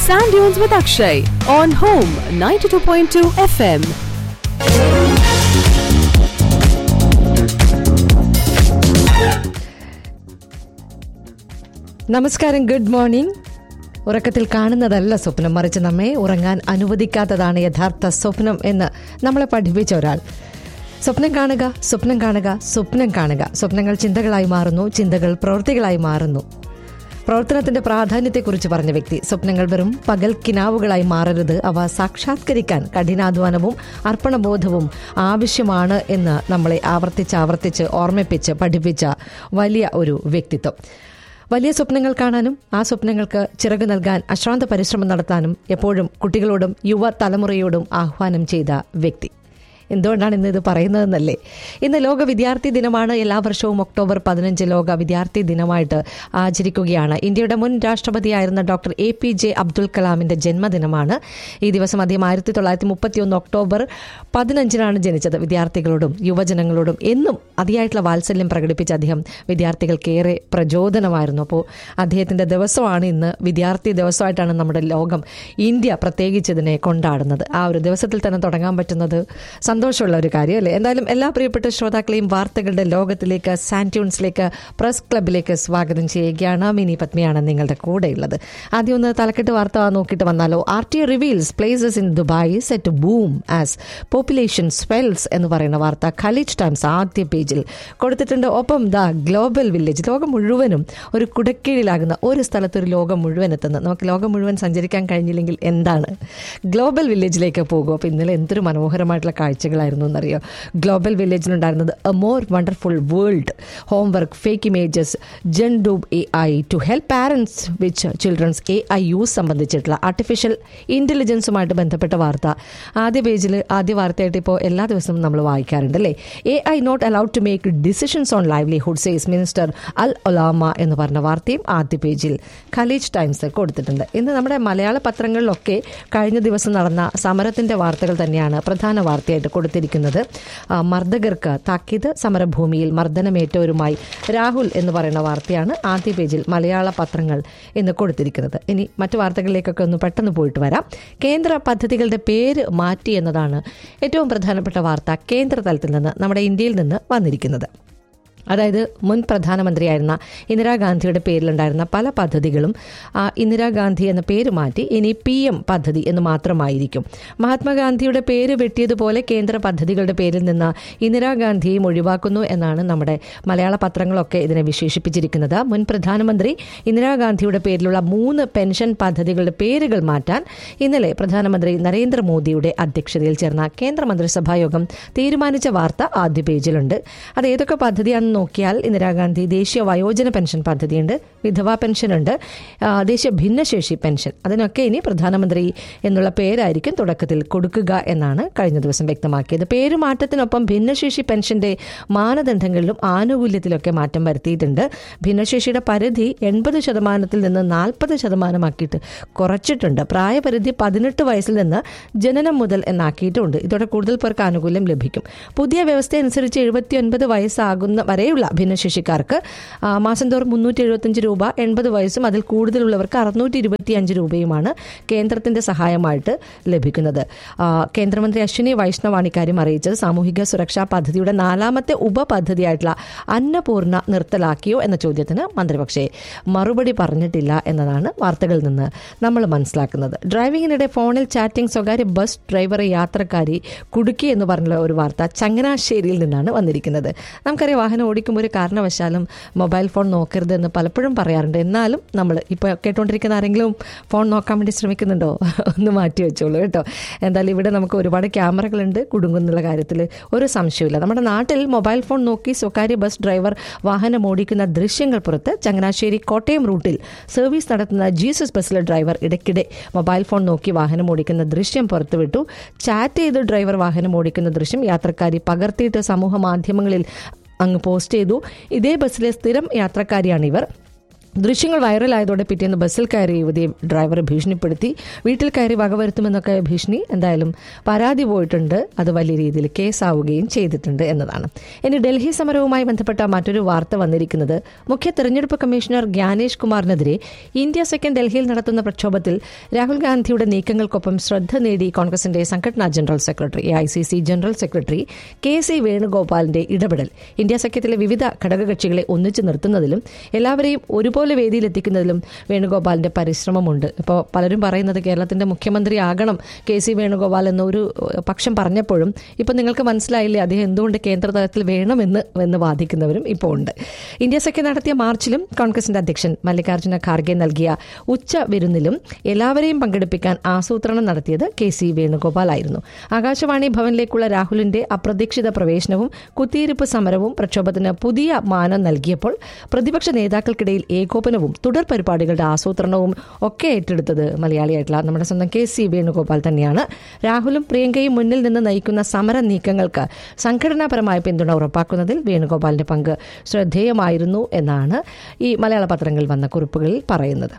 Sand Dunes with Akshay on Home 92.2 FM. നമസ്കാരം good morning ഉറക്കത്തിൽ കാണുന്നതല്ല സ്വപ്നം മറിച്ച് നമ്മെ ഉറങ്ങാൻ അനുവദിക്കാത്തതാണ് യഥാർത്ഥ സ്വപ്നം എന്ന് നമ്മളെ പഠിപ്പിച്ച ഒരാൾ സ്വപ്നം കാണുക സ്വപ്നം കാണുക സ്വപ്നം കാണുക സ്വപ്നങ്ങൾ ചിന്തകളായി മാറുന്നു ചിന്തകൾ പ്രവൃത്തികളായി മാറുന്നു പ്രവർത്തനത്തിന്റെ പ്രാധാന്യത്തെക്കുറിച്ച് പറഞ്ഞ വ്യക്തി സ്വപ്നങ്ങൾ വെറും പകൽ കിനാവുകളായി മാറരുത് അവ സാക്ഷാത്കരിക്കാൻ കഠിനാധ്വാനവും അർപ്പണബോധവും ആവശ്യമാണ് എന്ന് നമ്മളെ ആവർത്തിച്ച് ആവർത്തിച്ച് ഓർമ്മിപ്പിച്ച് പഠിപ്പിച്ച വലിയ ഒരു വ്യക്തിത്വം വലിയ സ്വപ്നങ്ങൾ കാണാനും ആ സ്വപ്നങ്ങൾക്ക് ചിറക് നൽകാൻ അശ്രാന്ത പരിശ്രമം നടത്താനും എപ്പോഴും കുട്ടികളോടും യുവ തലമുറയോടും ആഹ്വാനം ചെയ്ത വ്യക്തി എന്തുകൊണ്ടാണ് ഇന്ന് ഇത് പറയുന്നതെന്നല്ലേ ഇന്ന് ലോക വിദ്യാർത്ഥി ദിനമാണ് എല്ലാ വർഷവും ഒക്ടോബർ പതിനഞ്ച് ലോക വിദ്യാർത്ഥി ദിനമായിട്ട് ആചരിക്കുകയാണ് ഇന്ത്യയുടെ മുൻ രാഷ്ട്രപതിയായിരുന്ന doctor A P J Abdul കലാമിന്റെ ജന്മദിനമാണ് ഈ ദിവസം അദ്ദേഹം ആയിരത്തി തൊള്ളായിരത്തി മുപ്പത്തി ഒന്ന് ഒക്ടോബർ പതിനഞ്ചിനാണ് ജനിച്ചത് വിദ്യാർത്ഥികളോടും യുവജനങ്ങളോടും എന്നും അതിയായിട്ടുള്ള വാത്സല്യം പ്രകടിപ്പിച്ച അദ്ദേഹം വിദ്യാർത്ഥികൾക്കേറെ പ്രചോദനമായിരുന്നു അപ്പോൾ അദ്ദേഹത്തിന്റെ ദിവസമാണ് ഇന്ന് വിദ്യാർത്ഥി ദിവസമായിട്ടാണ് നമ്മുടെ ലോകം ഇന്ത്യ പ്രത്യേകിച്ച് ഇതിനെ കൊണ്ടാടുന്നത് ആ ഒരു ദിവസത്തിൽ തന്നെ തുടങ്ങാൻ പറ്റുന്നത് സന്തോഷമുള്ള ഒരു കാര്യം അല്ലേ എന്തായാലും എല്ലാ പ്രിയപ്പെട്ട ശ്രോതാക്കളെയും വാർത്തകളുടെ ലോകത്തിലേക്ക് സാന്റ്യൂൺസിലേക്ക് പ്രസ് ക്ലബിലേക്ക് സ്വാഗതം ചെയ്യുകയാണ് മിനി പത്മിയാണ് നിങ്ങളുടെ കൂടെയുള്ളത് ആദ്യം ഒന്ന് തലക്കെട്ട് വാർത്ത നോക്കിയിട്ട് വന്നാലോ R T reveals places in Dubai set boom as population swells എന്ന് പറയുന്ന വാർത്ത ഖലീജ് ടൈംസ് ആദ്യ പേജിൽ കൊടുത്തിട്ടുണ്ട് ഒപ്പം ദ ഗ്ലോബൽ വില്ലേജ് ലോകം മുഴുവനും ഒരു കുടക്കീഴിലാകുന്ന ഒരു സ്ഥലത്ത് ഒരു ലോകം മുഴുവൻ എത്തുന്നത് നമുക്ക് ലോകം മുഴുവൻ സഞ്ചരിക്കാൻ കഴിഞ്ഞില്ലെങ്കിൽ എന്താണ് ഗ്ലോബൽ വില്ലേജിലേക്ക് പോകും അപ്പോൾ ഇന്നലെ എന്തൊരു മനോഹരമായിട്ടുള്ള കാഴ്ചകളായിരുന്നു എന്നറിയോ ഗ്ലോബൽ വില്ലേജിലുണ്ടായിരുന്നത് a more wonderful world homework fake images gen dub A I to help parents which children's A I use സംബന്ധിച്ചിട്ടുള്ള ആർട്ടിഫിഷ്യൽ ഇൻ്റലിജൻസുമായിട്ട് ബന്ധപ്പെട്ട വാർത്ത ആദ്യ പേജിൽ ആദ്യ വാർത്തയായിട്ട് ഇപ്പോൾ എല്ലാ ദിവസവും നമ്മൾ വായിക്കാറുണ്ട് അല്ലേ A I not allowed to make decisions on livelihood says minister Al Olama എന്ന് പറഞ്ഞ വാർത്തയും ആദ്യ പേജിൽ ഖലീജ് ടൈംസ് കൊടുത്തിട്ടുണ്ട് ഇന്ന് നമ്മുടെ മലയാള പത്രങ്ങളിലൊക്കെ കഴിഞ്ഞ ദിവസം നടന്ന സമരത്തിന്റെ വാർത്തകൾ തന്നെയാണ് പ്രധാന വാർത്തയായിട്ട് കൊടുത്തിരിക്കുന്നത് ആ, മർദ്ദകർക്ക് താക്കീത് സമരഭൂമിയിൽ മർദ്ദനമേറ്റവരുമായി രാഹുൽ എന്ന് പറയുന്ന വാർത്തയാണ് ആദ്യ പേജിൽ മലയാള പത്രങ്ങൾ ഇന്ന് കൊടുത്തിരിക്കുന്നത് ഇനി മറ്റു വാർത്തകളിലേക്കൊക്കെ ഒന്ന് പെട്ടെന്ന് പോയിട്ട് വരാം കേന്ദ്ര പദ്ധതികളുടെ പേര് മാറ്റി എന്നതാണ് ഏറ്റവും പ്രധാനപ്പെട്ട വാർത്ത കേന്ദ്ര തലത്തിൽ നിന്ന് നമ്മുടെ ഇന്ത്യയിൽ നിന്ന് വന്നിരിക്കുന്നത് അതായത് മുൻ പ്രധാനമന്ത്രിയായിരുന്ന ഇന്ദിരാഗാന്ധിയുടെ പേരിലുണ്ടായിരുന്ന പല പദ്ധതികളും ആ ഇന്ദിരാഗാന്ധി എന്ന പേര് മാറ്റി ഇനി പി എം പദ്ധതി എന്ന് മാത്രമായിരിക്കും മഹാത്മാഗാന്ധിയുടെ പേര് വെട്ടിയതുപോലെ കേന്ദ്ര പദ്ധതികളുടെ പേരിൽ നിന്ന് ഇന്ദിരാഗാന്ധിയെയും ഒഴിവാക്കുന്നു എന്നാണ് നമ്മുടെ മലയാള പത്രങ്ങളൊക്കെ ഇതിനെ വിശേഷിപ്പിച്ചിരിക്കുന്നത് മുൻ പ്രധാനമന്ത്രി ഇന്ദിരാഗാന്ധിയുടെ പേരിലുള്ള മൂന്ന് പെൻഷൻ പദ്ധതികളുടെ പേരുകൾ മാറ്റാൻ ഇന്നലെ പ്രധാനമന്ത്രി നരേന്ദ്രമോദിയുടെ അധ്യക്ഷതയിൽ ചേർന്ന കേന്ദ്ര മന്ത്രിസഭാ യോഗം തീരുമാനിച്ച വാർത്ത ആദ്യ പേജിലുണ്ട് അത് ഏതൊക്കെ പദ്ധതിയാണെന്ന് നോക്കിയാൽ ഇന്ദിരാഗാന്ധി ദേശീയ വയോജന പെൻഷൻ പദ്ധതിയുണ്ട് വിധവാ പെൻഷൻ ഉണ്ട് ആ, ദേശീയ ഭിന്നശേഷി പെൻഷൻ അതിനൊക്കെ ഇനി പ്രധാനമന്ത്രി എന്നുള്ള പേരായിരിക്കും തുടക്കത്തിൽ കൊടുക്കുക എന്നാണ് കഴിഞ്ഞ ദിവസം വ്യക്തമാക്കിയത് പേരുമാറ്റത്തിനൊപ്പം ഭിന്നശേഷി പെൻഷന്റെ മാനദണ്ഡങ്ങളിലും ആനുകൂല്യത്തിലൊക്കെ മാറ്റം വരുത്തിയിട്ടുണ്ട് ഭിന്നശേഷിയുടെ പരിധി എൺപത് ശതമാനത്തിൽ നിന്ന് നാൽപ്പത് ശതമാനമാക്കിയിട്ട് കുറച്ചിട്ടുണ്ട് പ്രായപരിധി പതിനെട്ട് വയസ്സിൽ നിന്ന് ജനനം മുതൽ എന്നാക്കിയിട്ടുണ്ട് ഇതോടെ കൂടുതൽ പേർക്ക് ആനുകൂല്യം ലഭിക്കും പുതിയ വ്യവസ്ഥ അനുസരിച്ച് എഴുപത്തിയൊൻപത് വയസ്സാകുന്ന വരെയുള്ള ഭിന്നശേഷിക്കാർക്ക് ആ, മാസം തോറും മുന്നൂറ്റി എഴുപത്തഞ്ച് രൂപ എൺപത് വയസ്സും അതിൽ കൂടുതലുള്ളവർക്ക് അറുന്നൂറ്റി ഇരുപത്തിയഞ്ച് രൂപയുമാണ് കേന്ദ്രത്തിന്റെ സഹായമായിട്ട് ലഭിക്കുന്നത് ആ, കേന്ദ്രമന്ത്രി അശ്വിനി വൈഷ്ണവാണ് ഇക്കാര്യം അറിയിച്ചത് സാമൂഹിക സുരക്ഷാ പദ്ധതിയുടെ നാലാമത്തെ ഉപപദ്ധതിയായിട്ടുള്ള അന്നപൂർണ്ണ നിർത്തലാക്കിയോ എന്ന ചോദ്യത്തിന് മന്ത്രി പക്ഷേ മറുപടി പറഞ്ഞിട്ടില്ല എന്നതാണ് വാർത്തകളിൽ നിന്ന് നമ്മൾ മനസ്സിലാക്കുന്നത് ഡ്രൈവിംഗിനിടെ ഫോണിൽ ചാറ്റിംഗ് സ്വകാര്യ ബസ് ഡ്രൈവറെ യാത്രക്കാരി കുടുക്കി എന്ന് പറഞ്ഞുള്ള ഒരു വാർത്ത ചങ്ങനാശ്ശേരിയിൽ നിന്നാണ് വന്നിരിക്കുന്നത് നമുക്കറിയാം വാഹനം ഓടിക്കുമ്പോൾ ഒരു കാരണവശാലും മൊബൈൽ ഫോൺ നോക്കരുത് എന്ന് പലപ്പോഴും പറയാറുണ്ട് എന്നാലും നമ്മൾ ഇപ്പോൾ കേട്ടുകൊണ്ടിരിക്കുന്ന ആരെങ്കിലും ഫോൺ നോക്കാൻ വേണ്ടി ശ്രമിക്കുന്നുണ്ടോ ഒന്ന് മാറ്റി വെച്ചോളൂ കേട്ടോ എന്തായാലും ഇവിടെ നമുക്ക് ഒരുപാട് ക്യാമറകളുണ്ട് കുടുങ്ങുന്നുള്ള കാര്യത്തിൽ ഒരു സംശയമില്ല നമ്മുടെ നാട്ടിൽ മൊബൈൽ ഫോൺ നോക്കി സ്വകാര്യ ബസ് ഡ്രൈവർ വാഹനം ഓടിക്കുന്ന ദൃശ്യങ്ങൾ പുറത്ത് ചങ്ങനാശ്ശേരി കോട്ടയം റൂട്ടിൽ സർവീസ് നടത്തുന്ന ജീസസ് ബസ്സിലെ ഡ്രൈവർ ഇടയ്ക്കിടെ മൊബൈൽ ഫോൺ നോക്കി വാഹനം ഓടിക്കുന്ന ദൃശ്യം പുറത്തുവിട്ടു ചാറ്റ് ചെയ്ത് ഡ്രൈവർ വാഹനം ഓടിക്കുന്ന ദൃശ്യം യാത്രക്കാരി പകർത്തിയിട്ട് സമൂഹ മാധ്യമങ്ങളിൽ അങ്ങ് പോസ്റ്റ് ചെയ്തു ഇതേ ബസ്സിലെ സ്ഥിരം യാത്രക്കാരിയാണ് ഇവർ ദൃശ്യങ്ങൾ വൈറലായതോടെ പിറ്റേന്ന് ബസ്സിൽ കയറി യുവതിയെ ഡ്രൈവറെ ഭീഷണിപ്പെടുത്തി വീട്ടിൽ കയറി വകവരുത്തുമെന്നൊക്കെ ഭീഷണി എന്തായാലും പരാതി പോയിട്ടുണ്ട് അത് വലിയ രീതിയിൽ കേസാവുകയും ചെയ്തിട്ടുണ്ട് എന്നതാണ് ഇനി ഡൽഹി സമരവുമായി ബന്ധപ്പെട്ട മറ്റൊരു വാർത്ത വന്നിരിക്കുന്നത് മുഖ്യ തെരഞ്ഞെടുപ്പ് കമ്മീഷണർ ജ്ഞാനേഷ് കുമാറിനെതിരെ ഇന്ത്യ സെക്കൻഡ് ഡൽഹിയിൽ നടത്തുന്ന പ്രക്ഷോഭത്തിൽ രാഹുൽ ഗാന്ധിയുടെ നീക്കങ്ങൾക്കൊപ്പം ശ്രദ്ധ നേടി കോൺഗ്രസിന്റെ സംഘടനാ general secretary A I C C general secretary K C വേണുഗോപാലിന്റെ ഇടപെടൽ ഇന്ത്യ സഖ്യത്തിലെ വിവിധ ഘടകകക്ഷികളെ ഒന്നിച്ചു നിർത്തുന്നതിലും എല്ലാവരെയും ഒരുപോലെ വേദിയിലെത്തിക്കുന്നതിലും വേണുഗോപാലിന്റെ പരിശ്രമമുണ്ട് ഇപ്പോൾ പലരും പറയുന്നത് കേരളത്തിന്റെ മുഖ്യമന്ത്രി ആകണം കെ സി വേണുഗോപാൽ എന്നൊരു ഏഹ്, പക്ഷം പറഞ്ഞപ്പോഴും ഇപ്പം നിങ്ങൾക്ക് മനസ്സിലായില്ലേ അദ്ദേഹം എന്തുകൊണ്ട് കേന്ദ്ര തലത്തിൽ വേണമെന്ന് എന്ന് വാദിക്കുന്നവരും ഇപ്പോൾ ഉണ്ട് ഇന്ത്യ സഖ്യം നടത്തിയ മാർച്ചിലും കോൺഗ്രസിന്റെ അധ്യക്ഷൻ മല്ലികാർജ്ജുന ഖാർഗെ നൽകിയ ഉച്ച വിരുന്നിലും എല്ലാവരെയും പങ്കെടുപ്പിക്കാൻ ആസൂത്രണം നടത്തിയത് കെ സി വേണുഗോപാൽ ആയിരുന്നു ആകാശവാണി ഭവനിലേക്കുള്ള രാഹുലിന്റെ അപ്രതീക്ഷിത പ്രവേശനവും കുത്തിയിരിപ്പ് സമരവും പ്രക്ഷോഭത്തിന് പുതിയ മാനം നൽകിയപ്പോൾ പ്രതിപക്ഷ നേതാക്കൾക്കിടയിൽ ഏകോപനവും തുടർ പരിപാടികളുടെ ആസൂത്രണവും ഒക്കെ ഏറ്റെടുത്തത് മലയാളിയായിട്ടുള്ള നമ്മുടെ സ്വന്തം കെ സി വേണുഗോപാൽ തന്നെയാണ് രാഹുലും പ്രിയങ്കയും മുന്നിൽ നിന്ന് നയിക്കുന്ന സമര നീക്കങ്ങൾക്ക് സംഘടനാപരമായ പിന്തുണ ഉറപ്പാക്കുന്നതിൽ വേണുഗോപാലിന്റെ പങ്ക് ശ്രദ്ധേയമായിരുന്നു എന്നാണ് ഈ മലയാള പത്രങ്ങളിൽ വന്ന കുറിപ്പുകളിൽ പറയുന്നത്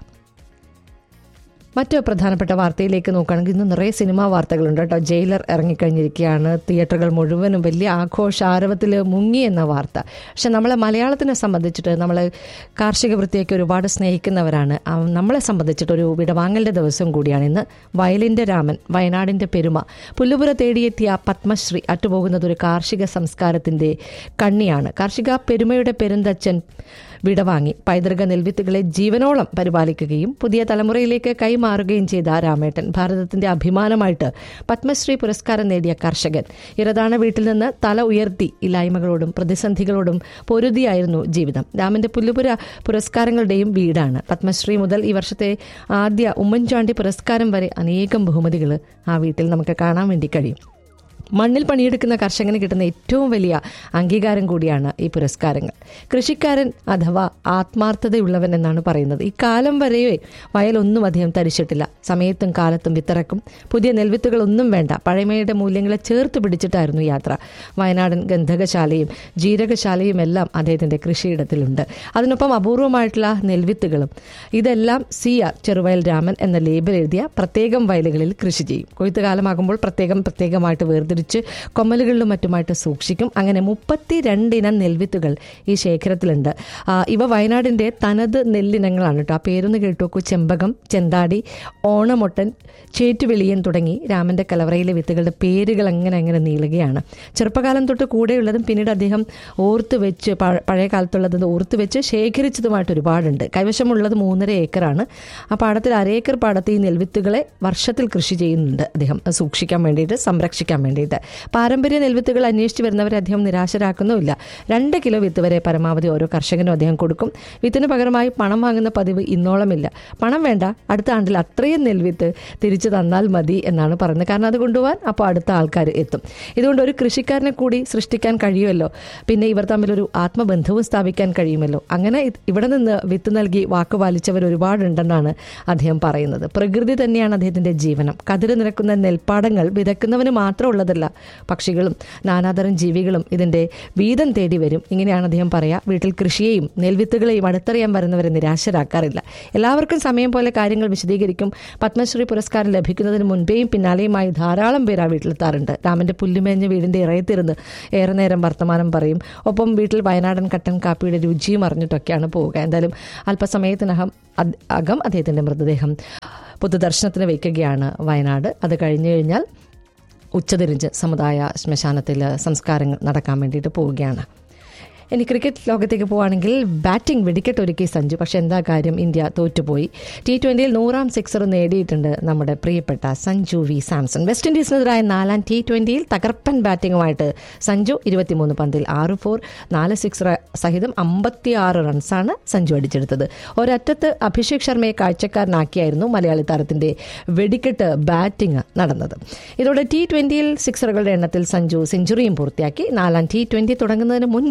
മറ്റു പ്രധാനപ്പെട്ട വാർത്തയിലേക്ക് നോക്കുകയാണെങ്കിൽ ഇന്ന് നിറയെ സിനിമാ വാർത്തകളുണ്ട് കേട്ടോ ജയിലർ ഇറങ്ങിക്കഴിഞ്ഞിരിക്കുകയാണ് തിയേറ്ററുകൾ മുഴുവനും വലിയ ആഘോഷാരവത്തിൽ മുങ്ങി എന്ന വാർത്ത പക്ഷെ നമ്മളെ മലയാളത്തിനെ സംബന്ധിച്ചിട്ട് നമ്മൾ കാർഷിക വൃത്തിയൊക്കെ ഒരുപാട് സ്നേഹിക്കുന്നവരാണ് ആ, നമ്മളെ സംബന്ധിച്ചിട്ട് ഒരു വിടവാങ്ങലിൻ്റെ ദിവസം കൂടിയാണ് ഇന്ന് വയലിൻ്റെ രാമൻ വയനാടിൻ്റെ പെരുമ പുല്ലുപുര തേടിയെത്തിയ പത്മശ്രീ അറ്റുപോകുന്നത് ഒരു കാർഷിക സംസ്കാരത്തിൻ്റെ കണ്ണിയാണ് കാർഷിക പെരുമയുടെ പെരുന്തച്ഛൻ വിടവാങ്ങി പൈതൃക നെൽവിത്തുകളെ ജീവനോളം പരിപാലിക്കുകയും പുതിയ തലമുറയിലേക്ക് കൈമാറുകയും ചെയ്ത രാമേട്ടൻ ഭാരതത്തിന്റെ അഭിമാനമായിട്ട് പത്മശ്രീ പുരസ്കാരം നേടിയ കർഷകൻ ഇറതാണ വീട്ടിൽ നിന്ന് തല ഉയർത്തി ഇല്ലായ്മകളോടും പ്രതിസന്ധികളോടും പൊരുതിയായിരുന്നു ജീവിതം രാമന്റെ പുല്ലുപുര പുരസ്കാരങ്ങളുടെയും വീടാണ് പത്മശ്രീ മുതൽ ഈ വർഷത്തെ ആദ്യ ഉമ്മൻചാണ്ടി പുരസ്കാരം വരെ അനേകം ബഹുമതികൾ ആ വീട്ടിൽ നമുക്ക് കാണാൻ വേണ്ടി കഴിയും മണ്ണിൽ പണിയെടുക്കുന്ന കർഷകന് കിട്ടുന്ന ഏറ്റവും വലിയ അംഗീകാരം കൂടിയാണ് ഈ പുരസ്കാരങ്ങൾ കൃഷിക്കാരൻ അഥവാ ആത്മാർത്ഥതയുള്ളവൻ എന്നാണ് പറയുന്നത് ഈ കാലം വരെയേ വയലൊന്നും അധികം തരിച്ചിട്ടില്ല സമയത്തും കാലത്തും വിത്തിറക്കും പുതിയ നെൽവിത്തുകളൊന്നും വേണ്ട പഴമയുടെ മൂല്യങ്ങളെ ചേർത്ത് പിടിച്ചിട്ടായിരുന്നു യാത്ര വയനാടൻ ഗന്ധകശാലയും ജീരകശാലയും എല്ലാം അദ്ദേഹത്തിന്റെ കൃഷിയിടത്തിലുണ്ട് അതിനൊപ്പം അപൂർവമായിട്ടുള്ള നെൽവിത്തുകളും ഇതെല്ലാം സി ആർ ചെറുവയൽ രാമൻ എന്ന ലേബൽ എഴുതിയ പ്രത്യേകം വയലുകളിൽ കൃഷി ചെയ്യും കൊയ്ത്ത് കാലമാകുമ്പോൾ പ്രത്യേകം പ്രത്യേകമായിട്ട് വേർതിരിച്ച് കൊമ്മലുകളിലും മറ്റുമായിട്ട് സൂക്ഷിക്കും അങ്ങനെ മുപ്പത്തിരണ്ടിനം നെൽവിത്തുകൾ ഈ ശേഖരത്തിലുണ്ട് ആ, ഇവ വയനാടിന്റെ തനത് നെല്ലിനങ്ങളാണ് കേട്ടോ ആ പേരൊന്ന് കേട്ടു നോക്കൂ ചെമ്പകം ചെന്താടി ഓണമൊട്ടൻ ചേറ്റുവെളിയൻ തുടങ്ങി രാമന്റെ കലവറയിലെ വിത്തുകളുടെ പേരുകൾ അങ്ങനെ അങ്ങനെ നീളുകയാണ് ചെറുപ്പകാലം തൊട്ട് കൂടെയുള്ളതും പിന്നീട് അദ്ദേഹം ഓർത്ത് വെച്ച് പഴ- പഴയ കാലത്തുള്ളത് ഓർത്ത് വെച്ച് ശേഖരിച്ചതുമായിട്ട് ഒരുപാടുണ്ട് കൈവശമുള്ളത് മൂന്നര ഏക്കറാണ് ആ പാടത്തിൽ അരേക്കർ പാടത്ത് ഈ നെൽവിത്തുകളെ വർഷത്തിൽ കൃഷി ചെയ്യുന്നുണ്ട് അദ്ദേഹം അത് സൂക്ഷിക്കാൻ വേണ്ടിയിട്ട് സംരക്ഷിക്കാൻ വേണ്ടിയിട്ട് പാരമ്പര്യ നെൽവിത്തുകൾ അന്വേഷിച്ച് വരുന്നവരെ അദ്ദേഹം നിരാശരാക്കുന്നുമില്ല രണ്ട് കിലോ വിത്ത് വരെ പരമാവധി ഓരോ കർഷകനും അദ്ദേഹം കൊടുക്കും വിത്തിന് പകരമായി പണം വാങ്ങുന്ന പതിവ് ഇന്നോളമില്ല പണം വേണ്ട അടുത്ത ആണ്ടിൽ അത്രയും നെൽവിത്ത് തിരിച്ചു തന്നാൽ മതി എന്നാണ് പറയുന്നത് കാരണം അത് കൊണ്ടുപോകാൻ അപ്പോൾ അടുത്ത ആൾക്കാർ എത്തും ഇതുകൊണ്ട് ഒരു കൃഷിക്കാരനെ കൂടി സൃഷ്ടിക്കാൻ കഴിയുമല്ലോ പിന്നെ ഇവർ തമ്മിലൊരു ആത്മബന്ധവും സ്ഥാപിക്കാൻ കഴിയുമല്ലോ അങ്ങനെ ഇത് ഇവിടെ നിന്ന് വിത്ത് നൽകി വാക്ക് പാലിച്ചവർ ഒരുപാടുണ്ടെന്നാണ് അദ്ദേഹം പറയുന്നത് പ്രകൃതി തന്നെയാണ് അദ്ദേഹത്തിന്റെ ജീവനം കതിര് നിരക്കുന്ന നെൽപ്പാടങ്ങൾ വിതക്കുന്നവന് മാത്രമുള്ളതല്ല പക്ഷികളും നാനാതരം ജീവികളും ഇതിന്റെ വീതം തേടി വരും ഇങ്ങനെയാണ് അദ്ദേഹം പറയാ വീട്ടിൽ കൃഷിയെയും നെൽവിത്തുകളെയും അടുത്തറിയാൻ വരുന്നവരെ നിരാശരാക്കാറില്ല എല്ലാവർക്കും സമയം പോലെ കാര്യങ്ങൾ വിശദീകരിക്കും പത്മശ്രീ പുരസ്കാരം ലഭിക്കുന്നതിന് മുൻപേയും പിന്നാലെയുമായി ധാരാളം പേര് ആ വീട്ടിലെത്താറുണ്ട് രാമന്റെ പുല്ലുമേഞ്ഞ വീടിന്റെ ഇറയത്തിരുന്ന് ഏറെ നേരം വർത്തമാനം പറയും ഒപ്പം വീട്ടിൽ വയനാടൻ കട്ടൻ കാപ്പിയുടെ രുചിയും അറിഞ്ഞിട്ടൊക്കെയാണ് പോവുക എന്തായാലും അല്പസമയത്തിനകം അത് അകം അദ്ദേഹത്തിന്റെ മൃതദേഹം പൊതുദർശനത്തിന് വയ്ക്കുകയാണ് വയനാട് അത് കഴിഞ്ഞു കഴിഞ്ഞാൽ ഉച്ചതിരിഞ്ഞ് സമുദായ ശ്മശാനത്തിൽ സംസ്കാരങ്ങൾ നടക്കാൻ വേണ്ടിയിട്ട് പോവുകയാണ് ഇനി ക്രിക്കറ്റ് ലോകത്തേക്ക് പോവുകയാണെങ്കിൽ ബാറ്റിംഗ് വെടിക്കെട്ട് ഒരുക്കി സഞ്ജു പക്ഷെ എന്താ കാര്യം ഇന്ത്യ തോറ്റുപോയി ടി ട്വന്റിയിൽ നൂറാം സിക്സർ നേടിയിട്ടുണ്ട് നമ്മുടെ പ്രിയപ്പെട്ട സഞ്ജു വി സാംസൺ വെസ്റ്റ് ഇൻഡീസിനെതിരായ നാലാം ടി ട്വന്റിയിൽ തകർപ്പൻ ബാറ്റിംഗുമായിട്ട് സഞ്ജു ഇരുപത്തിമൂന്ന് പന്തിൽ ആറ് ഫോർ നാല് സിക്സ് സഹിതം അമ്പത്തിയാറ് റൺസാണ് സഞ്ജു അടിച്ചെടുത്തത് ഒരറ്റത്ത് അഭിഷേക് ശർമ്മയെ കാഴ്ചക്കാരനാക്കിയായിരുന്നു മലയാളി താരത്തിന്റെ വെടിക്കെട്ട് ബാറ്റിംഗ് നടന്നത് ഇതോടെ ടി ട്വന്റിയിൽ സിക്സറുകളുടെ എണ്ണത്തിൽ സഞ്ജു സെഞ്ചുറിയും പൂർത്തിയാക്കി നാലാം ടി ട്വന്റി തുടങ്ങുന്നതിന് മുൻപ്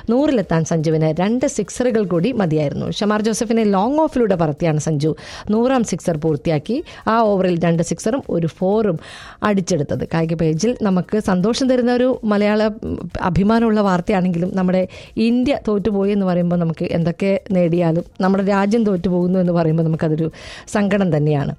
നൂറിലെത്താൻ സഞ്ജുവിന് രണ്ട് സിക്സറുകൾ കൂടി മതിയായിരുന്നു ഷമാർ ജോസഫിനെ ലോങ് ഓഫിലൂടെ പറത്തിയാണ് സഞ്ജു നൂറാം സിക്സർ പൂർത്തിയാക്കി ആ ഓവറിൽ രണ്ട് സിക്സറും ഒരു ഫോറും അടിച്ചെടുത്തത് കായിക പേജിൽ നമുക്ക് സന്തോഷം തരുന്ന ഒരു മലയാള ഉം, അഭിമാനമുള്ള വാർത്തയാണെങ്കിലും നമ്മുടെ ഇന്ത്യ തോറ്റുപോയി എന്ന് പറയുമ്പോൾ നമുക്ക് എന്തൊക്കെ നേടിയാലും നമ്മുടെ രാജ്യം തോറ്റുപോകുന്നു എന്ന് പറയുമ്പോൾ നമുക്കതൊരു സങ്കടം തന്നെയാണ്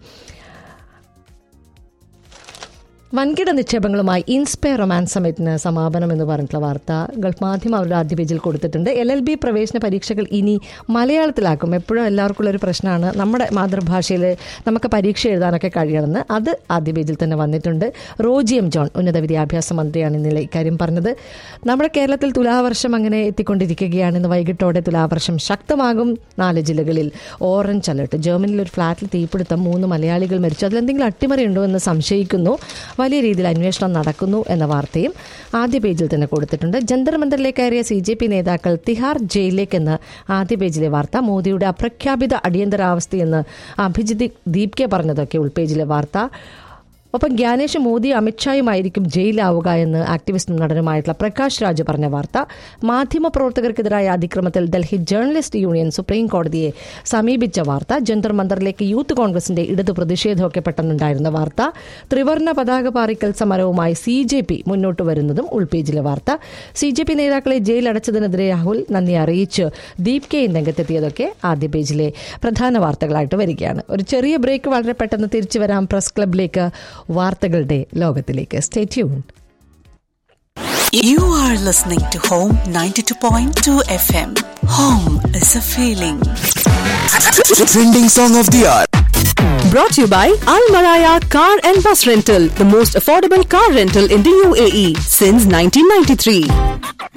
വൻകിട നിക്ഷേപങ്ങളുമായി ഇൻസ്പയർ റൊമാൻസ് സമിറ്റിന് സമാപനം എന്ന് പറഞ്ഞിട്ടുള്ള വാർത്ത ഗൾഫ് മാധ്യമം അവരുടെ ആദ്യ പേജിൽ കൊടുത്തിട്ടുണ്ട് എൽ എൽ ബി പ്രവേശന പരീക്ഷകൾ ഇനി മലയാളത്തിലാക്കും എപ്പോഴും എല്ലാവർക്കും ഉള്ളൊരു പ്രശ്നമാണ് നമ്മുടെ മാതൃഭാഷയിൽ നമുക്ക് പരീക്ഷ എഴുതാനൊക്കെ കഴിയണമെന്ന് അത് ആദ്യ പേജിൽ തന്നെ വന്നിട്ടുണ്ട് റോജി എം ജോൺ ഉന്നത വിദ്യാഭ്യാസ മന്ത്രിയാണ് ഇന്നലെ ഇക്കാര്യം പറഞ്ഞത് നമ്മുടെ കേരളത്തിൽ തുലാവർഷം അങ്ങനെ എത്തിക്കൊണ്ടിരിക്കുകയാണ് ഇന്ന് വൈകിട്ടോടെ തുലാവർഷം ശക്തമാകും നാല് ജില്ലകളിൽ ഓറഞ്ച് അലർട്ട് ജർമ്മനിയിൽ ഒരു ഫ്ളാറ്റിൽ തീപിടുത്തം മൂന്ന് മലയാളികൾ മരിച്ചു അതിലെന്തെങ്കിലും അട്ടിമറി ഉണ്ടോ എന്ന് സംശയിക്കുന്നു വലിയ രീതിയിൽ അന്വേഷണം നടക്കുന്നു എന്ന വാർത്തയും ആദ്യ പേജിൽ തന്നെ കൊടുത്തിട്ടുണ്ട് ജന്തർ മന്ദറിലേക്ക് കയറിയ സി ജെ പി നേതാക്കൾ തിഹാർ ജയിലിലേക്കെന്ന് ആദ്യ പേജിലെ വാർത്ത മോദിയുടെ അപ്രഖ്യാപിത അടിയന്തരാവസ്ഥയെന്ന് അഭിജിത് ദീപ്കെ പറഞ്ഞതൊക്കെ ഉൾപേജിലെ വാർത്ത ഒപ്പം ജ്ഞാനേഷ് മോദി അമിത്ഷായുമായിരിക്കും ജയിലാവുക എന്ന് ആക്ടിവിസ്റ്റും നടനുമായിട്ടുള്ള പ്രകാശ് രാജ് പറഞ്ഞ വാർത്ത മാധ്യമപ്രവർത്തകർക്കെതിരായ അതിക്രമത്തിൽ ഡൽഹി ജേർണലിസ്റ്റ് യൂണിയൻ സുപ്രീം കോടതിയെ സമീപിച്ച വാർത്ത ജന്തർ മന്ദറിലേക്ക് യൂത്ത് കോൺഗ്രസിന്റെ ഇടതു പ്രതിഷേധമൊക്കെ പെട്ടെന്നുണ്ടായിരുന്ന വാർത്ത ത്രിവർണ പതാക പാറിക്കൽ സമരവുമായി സി ജെ പി മുന്നോട്ട് വരുന്നതും ഉൾപേജിലെ വാർത്ത സി ജെ പി നേതാക്കളെ ജയിലടച്ചതിനെതിരെ രാഹുൽ നന്ദി അറിയിച്ച് ദീപ് കെ രംഗത്തെത്തിയതൊക്കെ ആദ്യ പേജിലെ പ്രധാന വാർത്തകളായിട്ട് വരികയാണ് ഒരു ചെറിയ ബ്രേക്ക് വളരെ പെട്ടെന്ന് തിരിച്ചു വരാം പ്രസ് ക്ലബിലേക്ക് വാർത്തകളുടെ ലോകത്തിലേക്ക് stay tune You are listening to Home 92.2 FM. Home is a feeling. Trending song of the hour. Brought to you by Al Maraya Car and Bus Rental, the most affordable car rental in the UAE since 1993.